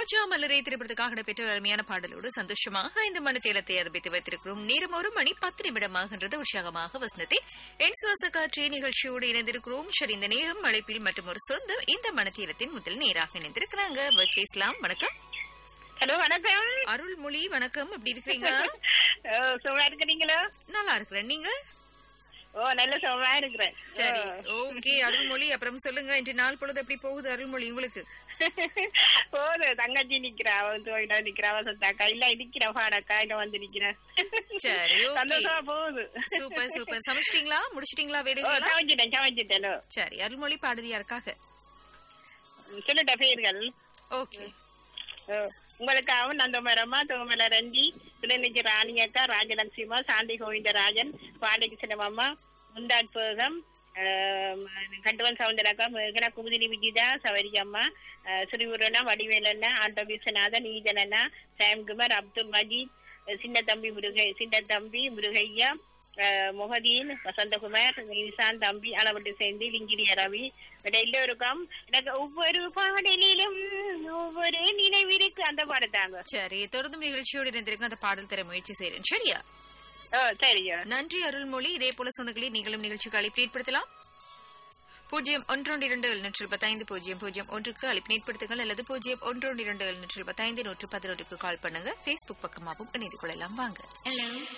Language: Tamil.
ரோஜா மலரை திரைப்படத்துக்காக நடைபெற்ற அருமையான பாடலோடு சந்தோஷமாக இந்த மனத்தேலத்தை ஆரம்பித்து வைத்திருக்கிறோம் நேரம் ஒரு மணி பத்து நிமிடமாகின்றது உற்சாகமாக வசனத்தை என் சுவாச காற்று நிகழ்ச்சியோடு இணைந்திருக்கிறோம் சரி இந்த நேரம் அழைப்பில் மற்றும் ஒரு சொந்தம் இந்த மனத்தேலத்தின் முதல் நேராக இணைந்திருக்கிறாங்க வ- பேசலாம் வணக்கம் ஹலோ வணக்கம் அருள்மொழி வணக்கம் எப்படி இருக்கிறீங்க ஓ, சுகமா இருக்கிறீங்களா நல்லா இருக்கிறேன் நீங்க ஓ நல்ல சுகமா இருக்கிறேன் சரி ஓகே அருள்மொழி அப்புறம் சொல்லுங்க இன்று நாள் பொழுது எப்படி போகுது அருள்மொழி உங்களுக்கு போது தங்கச்சி நிக்கிறா அவன் தோயில நிக்கிறா வசந்தாக்கா இல்ல நிக்கிறா பாடக்கா இல்ல வந்து நிக்கிறேன் சரி, okay. சந்தோஷமா போகுது சூப்பர் சூப்பர் சமைச்சிட்டீங்களா முடிச்சிட்டீங்களா ஓ வேலைகளா சமைச்சிட்டேன் சமைச்சிட்டேன் சரி அருள்மொழி பாடுது யாருக்காக சொல்லிட்ட பேர்கள் ஓகே ஓ, உங்களுக்காகவும் நந்தமரமா தோமல ரஞ்சி துணைநிதி ராணி அக்கா ராஜலட்சுமா சாந்தி கோவிந்தராஜன் பாண்டிக்கு சின்னமம்மா முந்தாட் பேகம் கட்டுவன் சவுந்தரக்கா மேகனா குமுதினி விஜிதா சவரி அம்மா ஸ்ரீபுரனா வடிவேலண்ணா ஆண்டோ விஸ்வநாதன் ஈஜன் அண்ணா சாம்குமார் அப்துல் மஜீத் அஹ், சின்ன தம்பி முருகை சின்ன தம்பி முருகையா அஹ், முகதீன் வசந்தகுமார் நிசான் தம்பி அளவட்டு சேர்ந்து லிங்கிரிய ரவி இவட எல்லோருக்கும் எனக்கு ஒவ்வொரு பாடலிலும் ஒவ்வொரு நினைவிருக்கு அந்த பாடத்தாங்க சரி தொடர்ந்தும் நிகழ்ச்சியோடு இணைந்திருக்க அந்த பாடல் தர முயற்சி செய்றேன் சரியா ஓ சரியா நன்றி அருள்மொழி இதே போல சொந்தங்களே நீங்களும் நிகழ்ச்சிக்கு அழைப்பு ஏற்படுத்தலாம் பூஜ்ஜியம் ஒன்றொன்று இரண்டு எழுநூற்று இருபத்தைந்து பூஜ்ஜியம் பூஜ்ஜியம் ஒன்றுக்கு அழைப்பு ஏற்படுத்துங்கள் அல்லது பூஜ்ஜியம் ஒன்றொன்று இரண்டு எழுநூற்று இருபத்தைந்து நூற்று பதினொன்றுக்கு கால் பண்ணுங்க Facebook பக்கமாகவும் இணைந்து கொள்ளலாம் வாங்க ஹலோ